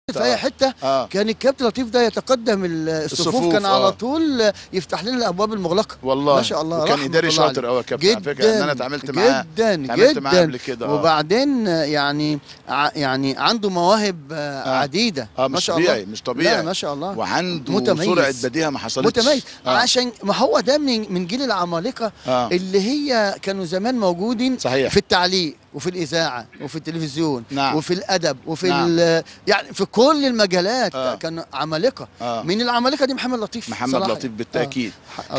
في اي حته اه كان الكابتن لطيف ده يتقدم ال- الصفوف, الصفوف، كان آه. على طول يفتح لنا الابواب المغلقه والله ما شاء الله وكان رحمة اداري الله شاطر عليه. قوي يا كابتن على فكره ان انا اتعاملت معاه جدا اتعاملت معاه جدا قبل كده آه. وبعدين يعني ع- يعني عنده مواهب آه آه. عديده اه ما مش شاء طبيعي الله مش طبيعي لا ما شاء الله وعنده متميز. سرعه بديهه ما حصلتش متميز آه. عشان ما هو ده من من جيل العمالقه آه. اللي هي كانوا زمان موجودين صحيح في التعليق وفي الاذاعه وفي التلفزيون نعم. وفي الادب وفي نعم. ال- يعني في كل المجالات آه. كانوا عمالقه آه. من العمالقه دي محمد لطيف محمد صراحة. لطيف بالتاكيد آه.